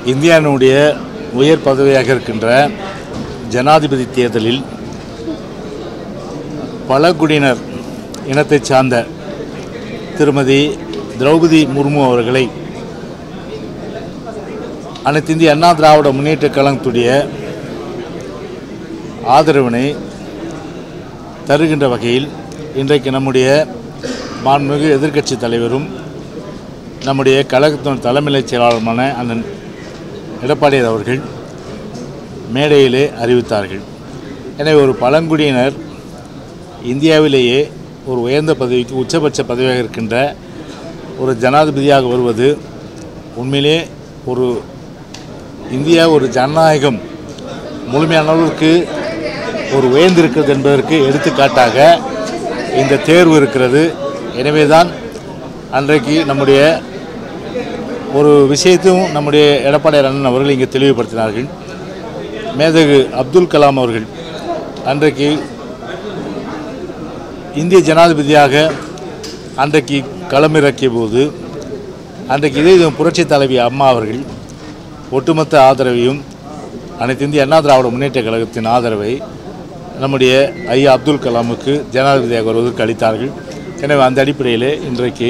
இந்தியாவினுடைய உயர் பதவியாக இருக்கின்ற ஜனாதிபதி தேர்தலில் பழங்குடியினர் இனத்தைச் சார்ந்த திருமதி திரௌபதி முர்மு அவர்களை அனைத்து இந்திய அண்ணா திராவிட முன்னேற்ற கழகத்துடைய ஆதரவினை தருகின்ற வகையில் இன்றைக்கு நம்முடைய மாண்புமிகு எதிர்க்கட்சி தலைவரும் நம்முடைய கழகத்தின் தலைமைச் செயலாளருமான அண்ணன் எடப்பாடியார் அவர்கள் மேடையிலே அறிவித்தார்கள் எனவே ஒரு பழங்குடியினர் இந்தியாவிலேயே ஒரு உயர்ந்த பதவிக்கு உச்சபட்ச பதவியாக இருக்கின்ற ஒரு ஜனாதிபதியாக வருவது உண்மையிலே ஒரு இந்தியா ஒரு ஜனநாயகம் முழுமையான அளவுக்கு ஒரு உயர்ந்திருக்கிறது என்பதற்கு எடுத்துக்காட்டாக இந்த தேர்வு இருக்கிறது எனவே தான் அன்றைக்கு நம்முடைய ஒரு விஷயத்தையும் நம்முடைய எடப்பாடியார் அண்ணன் அவர்கள் இங்கே தெளிவுபடுத்தினார்கள் மேதகு அப்துல் கலாம் அவர்கள் அன்றைக்கு இந்திய ஜனாதிபதியாக அன்றைக்கு களமிறக்கிய போது அன்றைக்கு இதே இது புரட்சி தலைவி அம்மா அவர்கள் ஒட்டுமொத்த ஆதரவையும் அனைத்து இந்திய அண்ணா திராவிட முன்னேற்ற கழகத்தின் ஆதரவை நம்முடைய ஐயா அப்துல் கலாமுக்கு ஜனாதிபதியாக வருவதற்கு அளித்தார்கள் எனவே அந்த அடிப்படையில் இன்றைக்கு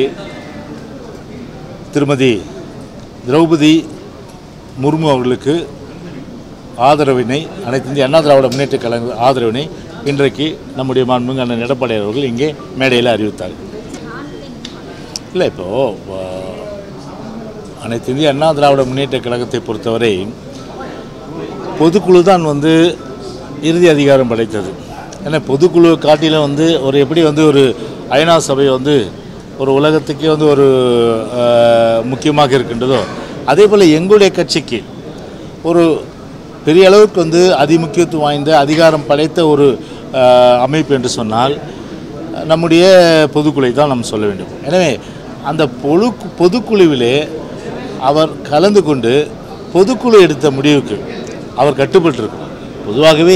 திருமதி திரௌபதி முர்மு அவர்களுக்கு ஆதரவினை அனைத்து இந்திய அண்ணா திராவிட முன்னேற்ற கழக ஆதரவினை இன்றைக்கு நம்முடைய மாண்புமிகு அண்ணன் எடப்பாடியார் அவர்கள் இங்கே மேடையில் அறிவித்தார்கள் இல்லை இப்போது அனைத்து இந்திய அண்ணா திராவிட முன்னேற்ற கழகத்தை பொறுத்தவரை பொதுக்குழு தான் வந்து இறுதி அதிகாரம் படைத்தது ஏன்னா பொதுக்குழு காட்டிலும் வந்து ஒரு எப்படி வந்து ஒரு ஐநா சபை வந்து ஒரு உலகத்துக்கே வந்து ஒரு அஹ், முக்கியமாக இருக்கின்றதோ அதே போல் எங்களுடைய கட்சிக்கு ஒரு பெரிய அளவுக்கு வந்து அதிமுக்கியத்துவம் வாய்ந்த அதிகாரம் படைத்த ஒரு அஹ், அமைப்பு என்று சொன்னால் நம்முடைய பொதுக்குழுவை தான் நாம் சொல்ல வேண்டும் எனவே அந்த பொழு பொதுக்குழுவிலே அவர் கலந்து கொண்டு பொதுக்குழு எடுத்த முடிவுக்கு அவர் கட்டுப்பட்டிருக்கும் பொதுவாகவே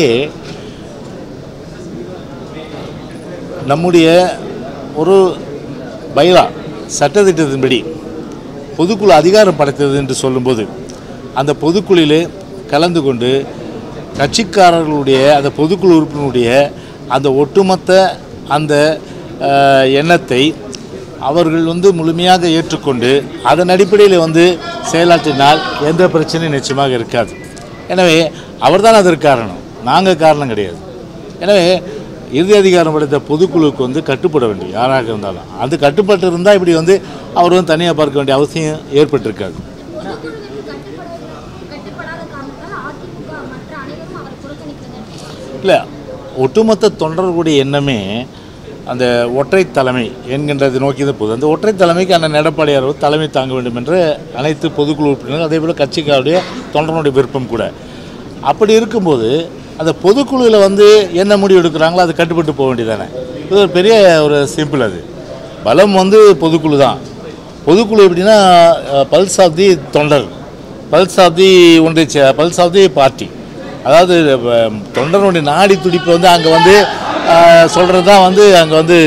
நம்முடைய ஒரு பைலா சட்டத்திட்டத்தின்படி பொதுக்குழு அதிகாரம் படைத்தது என்று சொல்லும்போது அந்த பொதுக்குழுவிலே கலந்து கொண்டு கட்சிக்காரர்களுடைய அந்த பொதுக்குழு உறுப்பினருடைய அந்த ஒட்டுமொத்த அந்த அஹ், எண்ணத்தை அவர்கள் வந்து முழுமையாக ஏற்றுக்கொண்டு அதன் அடிப்படையில் வந்து செயலாற்றினால் எந்த பிரச்சனையும் நிச்சயமாக இருக்காது எனவே அவர்தான் அதற்கு காரணம் நாங்கள் காரணம் கிடையாது எனவே இறுதி அதிகாரம் படைத்த பொதுக்குழுவுக்கு வந்து கட்டுப்பட வேண்டும் யாராக இருந்தாலும் அது கட்டுப்பட்டு இருந்தால் இப்படி வந்து அவர் வந்து தனியாக பார்க்க வேண்டிய அவசியம் ஏற்பட்டிருக்காது பொதுக்குழுவிற்கு கட்டுப்பட கட்டுப்படாத காரணத்தால் அதிமுக மற்ற அனைவரும் அவரை புறக்கணித்தனர் இல்லை ஒட்டுமொத்த தொண்டர்களுடைய எண்ணமே அந்த ஒற்றை தலைமை என்கின்றதை நோக்கி தான் போகுது அந்த ஒற்றை தலைமைக்கு அண்ணன் எடப்பாடியார் அவர் தலைமை தாங்க வேண்டும் என்று அனைத்து பொதுக்குழு உறுப்பினர்கள் அதே போல் கட்சிக்காருடைய தொண்டனுடைய விருப்பம் கூட அப்படி இருக்கும்போது அந்த பொதுக்குழுவில் வந்து என்ன முடிவு எடுக்கிறாங்களோ அது கட்டுப்பட்டு போக வேண்டியதானே இது ஒரு பெரிய ஒரு சிம்பிள் அது பலம் வந்து பொதுக்குழு தான் பொதுக்குழு எப்படின்னா பல்ஸ் ஆஃப் தி தொண்டர் பல்ஸ் ஆஃப் தி ஒன்றிய பல்ஸ் ஆஃப் தி பார்ட்டி அதாவது அஹ், தொண்டனுடைய நாடி துடிப்பு வந்து அங்கே வந்து சொல்கிறது தான் வந்து அங்கே வந்து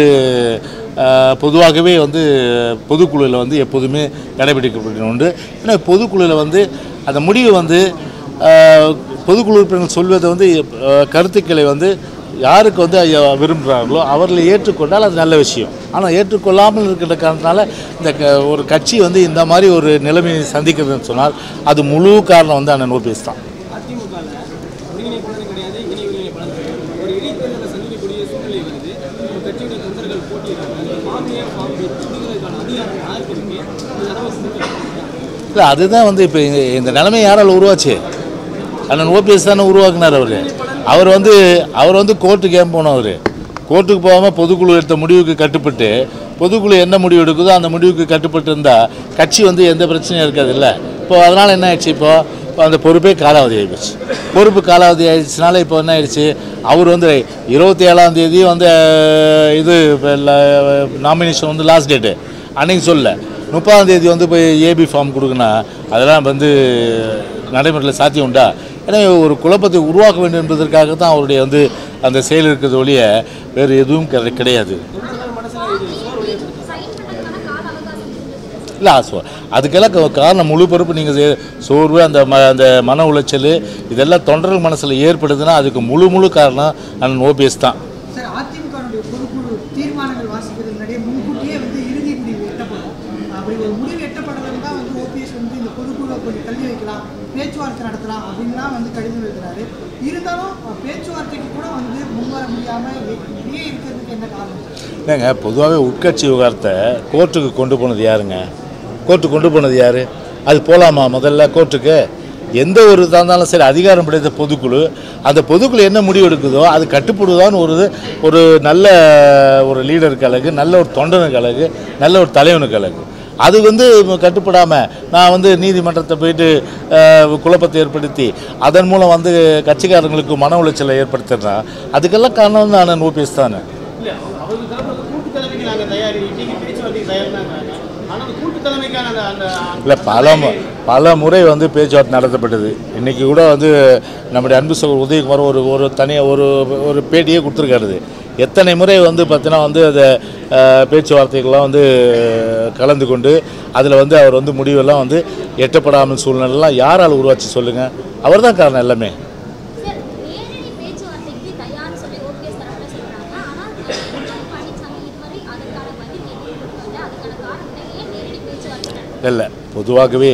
அஹ், பொதுவாகவே வந்து பொதுக்குழுவில் வந்து எப்போதுமே கடைபிடிக்கப்பட்டு உண்டு ஏன்னா பொதுக்குழுவில் வந்து அந்த முடிவு வந்து அஹ், பொதுக்குழு உறுப்பினர்கள் சொல்வதை வந்து அஹ், கருத்துக்களை வந்து யாருக்கு வந்து ஐயா விரும்புகிறார்களோ அவர்களை ஏற்றுக்கொண்டால் அது நல்ல விஷயம் ஆனால் ஏற்றுக்கொள்ளாமல் இருக்கின்ற காரணத்தினால இந்த க ஒரு கட்சி வந்து இந்த மாதிரி ஒரு நிலைமையை சந்திக்கிறதுன்னு சொன்னால் அது முழு காரணம் வந்து அண்ணன் ஓபிஎஸ் தான் அதிமுகவில் ஒருங்கிணைப்பாளரும் கிடையாது இணை ஒருங்கிணைப்பாளரும் கிடையாது ஒரு இடைத்தேர்தலை சந்திக்கக்கூடிய சூழ்நிலை வருது ஒரு கட்சியுடைய தொண்டர்கள் போட்டியிடுறாங்க மாமியார் மாமி அப்படிங்கிறதுக்கான அதிகாரம் யாருக்கு இருக்கு இந்த தடவை சிந்திக்கலாம் இல்லை அதுதான் வந்து இப்போ இந்த நிலைமை யாரால் உருவாச்சு அண்ணன் ஓபிஎஸ் தானே உருவாக்குனார் அவர் அவர் வந்து அவர் வந்து கோர்ட்டுக்கு ஏன் போனவர் கோர்ட்டுக்கு போகாமல் பொதுக்குழு எடுத்த முடிவுக்கு கட்டுப்பட்டு பொதுக்குழு என்ன முடிவு எடுக்குதோ அந்த முடிவுக்கு கட்டுப்பட்டு இருந்தால் கட்சி வந்து எந்த பிரச்சனையும் இருக்காது இல்லை இப்போ அதனால் என்ன ஆயிடுச்சு இப்போ இப்போ அந்த பொறுப்பே காலாவதி ஆகிடுச்சு பொறுப்பு காலாவதி ஆயிடுச்சுனால இப்போ என்ன ஆயிடுச்சு அவர் வந்து இருபத்தி ஏழாம் தேதி வந்து அஹ், இது நாமினேஷன் வந்து லாஸ்ட் டேட்டு அன்னைக்கு சொல்ல முப்பதாம் தேதி வந்து போய் ஏபி ஃபார்ம் கொடுக்கணும் அதெல்லாம் வந்து நடைமுறையில் சாத்தியம் உண்டா எனவே ஒரு குழப்பத்தை உருவாக்க வேண்டும் என்பதற்காக தான் அவருடைய வந்து அந்த செயல் இருக்கிறது ஒழிய வேறு எதுவும் கிடை- கிடையாது சைன் பண்ணதுக்கான கால அவகாசம் இருந்தது இல்லை சொ அதுக்கெல்லாம் கா- காரணம் முழு பொறுப்பு நீங்கள் சோர்வு அந்த ம அந்த மன உளைச்சல் இதெல்லாம் தொண்டர்கள் மனசில் ஏற்படுதுன்னா அதுக்கு முழு முழு காரணம் அண்ணன் ஓபிஎஸ் தான் சார் அதிமுகவுடைய பொதுக்குழு தீர்மானங்கள் வாசிக்கிறது முன்னாடியே முன்கூட்டியே வந்து இறுதி முடிவு எட்டப்படும் அப்படி ஒரு முடிவு எட்டப்படலன்னு தான் வந்து ஓபிஎஸ் வந்து இந்த பொதுக்குழுவை கொஞ்சம் தள்ளி வைக்கலாம் பேச்சுவார்த்தை நடத்தலாம் அப்படின்லாம் வந்து கடிதம் எழுதுறாரு இருந்தாலும் அஹ், பேச்சுவார்த்தைக்கு கூட வந்து முன்வர முடியாமல் இப்படியே இருக்கிறதுக்கு என்ன காரணம் இல்லைங்க பொதுவாகவே உட்கட்சி விவகாரத்தை கோர்ட்டுக்கு கொண்டு போனது யாருங்க கோர்ட்டுக்கு கொண்டு போனது யார் அது போகலாமா முதல்ல கோர்ட்டுக்கு எந்த ஒரு இதாக இருந்தாலும் சரி அதிகாரம் படைத்த பொதுக்குழு அந்த பொதுக்குழு என்ன முடிவு எடுக்குதோ அது கட்டுப்படுதான்னு ஒரு இது ஒரு நல்ல ஒரு லீடருக்கு அழகு நல்ல ஒரு தொண்டனுக்கு அழகு நல்ல ஒரு தலைவனுக்கு அழகு அது வந்து கட்டுப்படாமல் நான் வந்து நீதிமன்றத்தை போயிட்டு அஹ், குழப்பத்தை ஏற்படுத்தி அதன் மூலம் வந்து கட்சிக்காரங்களுக்கு மன உளைச்சலை ஏற்படுத்துறேன் அதுக்கெல்லாம் காரணம் வந்து அண்ணன் ஓபிஎஸ் தானே இல்ல அவருக்கு தரப்பு வந்து கூட்டு தலைமைக்கு நாங்க தயார் இன்னைக்கு பேச்சுவார்த்தைக்கு தயார் தாங்கிறாங்க ஆனா அந்த கூட்டு தலைமைக்கான அந்த அந்த இல்லை பல மு- பல முறை வந்து பேச்சுவார்த்தை நடத்தப்பட்டது இன்றைக்கி கூட வந்து நம்முடைய அன்பு சகோதரர் உதயகுமார் ஒரு ஒரு தனியாக ஒரு ஒரு பேட்டியே கொடுத்துருக்காரு எத்தனை முறை வந்து பார்த்தீங்கன்னா வந்து அதை அஹ், பேச்சுவார்த்தைகள்லாம் வந்து கலந்து கொண்டு அதில் வந்து அவர் வந்து முடிவெல்லாம் வந்து எட்டப்படாமல் சூழ்நிலைலாம் யாரால் உருவாச்சு சொல்லுங்கள் அவர் தான் காரணம் எல்லாமே சார் நேரடி பேச்சுவார்த்தைக்கு தயார்னு சொல்லி ஓபிஎஸ் தரப்புல சொல்றாங்க ஆனால் எடப்பாடி பழனிசாமி இதுவரை அதற்கான பதில் எதுவும் கொடுக்கல அதுக்கான காரணத்தை ஏன் நேரடி பேச்சுவார்த்தை நடத்தல இல்லை பொதுவாகவே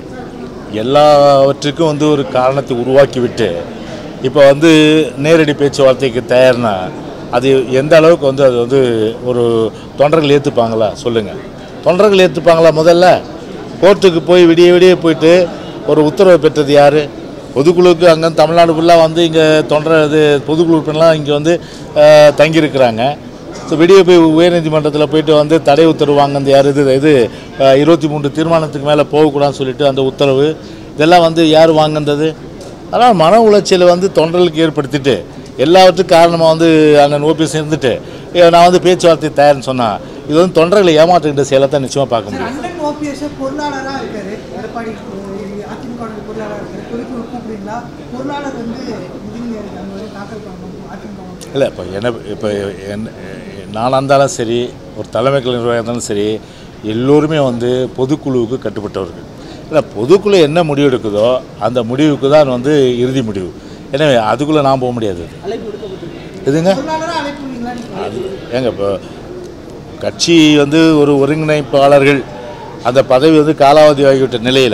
எல்லாவற்றுக்கும் வந்து ஒரு காரணத்தை உருவாக்கிவிட்டு இப்போ வந்து நேரடி பேச்சுவார்த்தைக்கு தயார்னா அது எந்த அளவுக்கு வந்து அது வந்து ஒரு தொண்டர்கள் ஏற்றுப்பாங்களா சொல்லுங்கள் தொண்டர்கள் ஏற்றுப்பாங்களா முதல்ல கோர்ட்டுக்கு போய் விடிய விடிய போயிட்டு ஒரு உத்தரவு பெற்றது யார் பொதுக்குழுவுக்கு அங்கே தமிழ்நாடு ஃபுல்லாக வந்து இங்கே தொண்டர் இது பொதுக்குழு உறுப்பினர்லாம் இங்கே வந்து அஹ், தங்கியிருக்கிறாங்க ஸோ வெளியே போய் உயர்நீதிமன்றத்தில் போயிட்டு வந்து தடை உத்தரவு வாங்கினது யார் இது இது அஹ், இருபத்தி மூன்று தீர்மானத்துக்கு மேலே போகக்கூடாதுன்னு சொல்லிட்டு அந்த உத்தரவு இதெல்லாம் வந்து யார் வாங்கினது அதனால் மன உளைச்சலை வந்து தொண்டர்களுக்கு ஏற்படுத்திட்டு எல்லாவற்றுக்கும் காரணமாக வந்து அண்ணன் ஓபிஎஸ் இருந்துட்டு "ஏ, நான் வந்து பேச்சுவார்த்தை தயார்னு சொன்னால் இது வந்து தொண்டர்களை ஏமாற்றுகின்ற செயலை தான் நிச்சயமாக பார்க்க சார் முடியும் அண்ணன் ஓபிஎஸ் பொருளாளராக இருக்காரு எடப்பாடி அதிமுக பொருளாளராக இருக்காரு பொதுக்குழு கூப்பிடுங்களா பொருளாளர் வந்து நிதி அங்கே வந்து தாக்கல் பண்ணணும் அதிமுக இல்லை இப்போ என்ன இப்போ என் நானாக இருந்தாலும் சரி ஒரு தலைமை நிர்வாகம் இருந்தாலும் சரி எல்லோருமே வந்து பொதுக்குழுவுக்கு கட்டுப்பட்டவர்கள் இல்லை பொதுக்குழு என்ன முடிவு எடுக்குதோ அந்த முடிவுக்கு தான் வந்து இறுதி முடிவு எனவே அதுக்குள்ளே நான் போக முடியாது அழைப்பு விடுக்கப்பட்டிருக்கு எதுங்க பொருளாளராக அழைப்புவீங்களா அது ஏங்க இப்போ கட்சி வந்து ஒரு ஒருங்கிணைப்பாளர்கள் அந்த பதவி வந்து காலாவதி ஆகிவிட்ட நிலையில்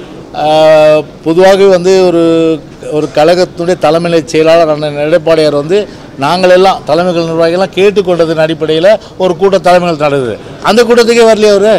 பொதுவாகவே வந்து ஒரு ஒரு கழகத்துடைய தலைமை செயலாளர் அண்ணன் எடப்பாடியார் வந்து நாங்கள் எல்லாம் தலைமைகள் நிர்வாகிகள்லாம் கேட்டுக்கொண்டதன் அடிப்படையில் ஒரு கூட்ட தலைமைகள் நடக்குது அந்த கூட்டத்துக்கே வரலையே அவர்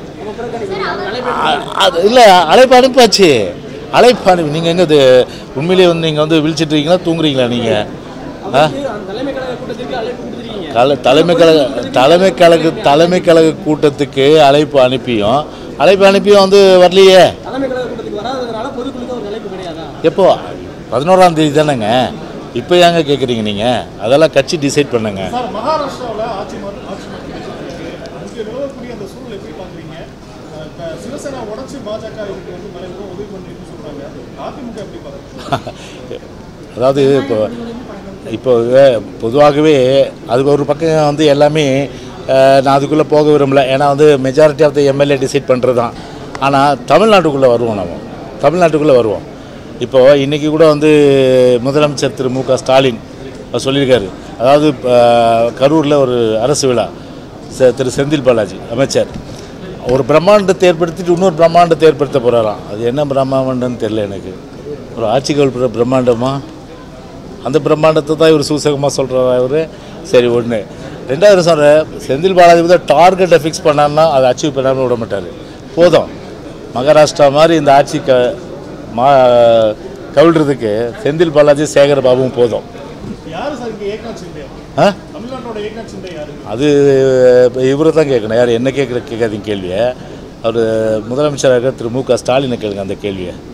அது இல்லை அழைப்பு அனுப்பாச்சு அழைப்பு அனுப்பி நீங்கள் எங்கே இது உண்மையிலேயே வந்து நீங்கள் வந்து விழிச்சிட்டு இருக்கீங்களா தூங்குறீங்களா நீங்கள் ஆ அவருக்கு அந்த தலைமை கழக கூட்டத்திற்கு அழைப்பு கொடுத்துருக்கீங்க கல தலைமை கழக தலைமை கழக தலைமை கழக கூட்டத்துக்கு அழைப்பு அனுப்பியும் அழைப்பு அனுப்பியும் வந்து வரலையே தலைமை கழக கூட்டத்துக்கு வராததுனால பொதுக்குழுக்கு ஒரு அழைப்பு கிடையாதா எப்போ பதினோராம் தேதி தானேங்க இப்போ ஏங்க கேட்குறீங்க நீங்கள் அதெல்லாம் கட்சி டிசைட் பண்ணுங்க சார் மகாராஷ்டிராவில் ஆட்சி மாறு ஆட்சி மாற்றி அங்கே நிலவக்கூடிய அந்த சூழல் எப்படி பார்க்குறீங்க அஹ் இப்ப சிவசேனா உடச்சி பாஜக இதுக்கு வந்து மறைமுகம் உதவி பண்ணிட்டு சொல்றாங்க அதிமுக எப்படி பார்க்குறீங்க அதாவது இப்போ இப்போ பொதுவாகவே அது ஒரு பக்கம் வந்து எல்லாமே அஹ், நான் அதுக்குள்ளே போக விரும்பல ஏன்னா வந்து majority of the MLA decide பண்ணுறது தான் ஆனால் தமிழ்நாட்டுக்குள்ளே வருவோம் நம்ம தமிழ்நாட்டுக்குள்ளே வருவோம் இப்போ இன்றைக்கி கூட வந்து முதலமைச்சர் திரு மு க ஸ்டாலின் அவர் சொல்லியிருக்காரு அதாவது அஹ், கரூரில் ஒரு அரசு விழா ச- திரு செந்தில் பாலாஜி அமைச்சர் ஒரு பிரம்மாண்டத்தை ஏற்படுத்திட்டு இன்னொரு பிரம்மாண்டத்தை ஏற்படுத்த போகிறாராம் அது என்ன பிரம்மாண்டம்னு தெரில எனக்கு ஒரு ஆட்சிகள் பிர- பிரம்மாண்டமா அந்த பிரம்மாண்டத்தை தான் இவர் சூசகமாக சொல்கிறாரா இவர் சரி ஒன்று ரெண்டாவது சொல்கிற செந்தில் பாலாஜி வந்து டார்கெட்டை ஃபிக்ஸ் பண்ணான்னா அதை அச்சீவ் பண்ணாமல் விட மாட்டார் போதும் மகாராஷ்டிரா மாதிரி இந்த ஆட்சி க மா கவிழ்றதுக்கு செந்தில் பாலாஜி சேகர் பாபுவும் போதும் யாரு சார் இங்கே ஏக்நாத் சிண்டே ஆ தமிழ்நாட்டோட ஏக்நாத் சிண்டே யாரு அது இவரை தான் கேட்கணும் யார் என்ன கேட்குற கேட்காதீங்க கேள்வியை அவர் முதலமைச்சராக திரு மு க ஸ்டாலினை கேளுங்க அந்த கேள்வியை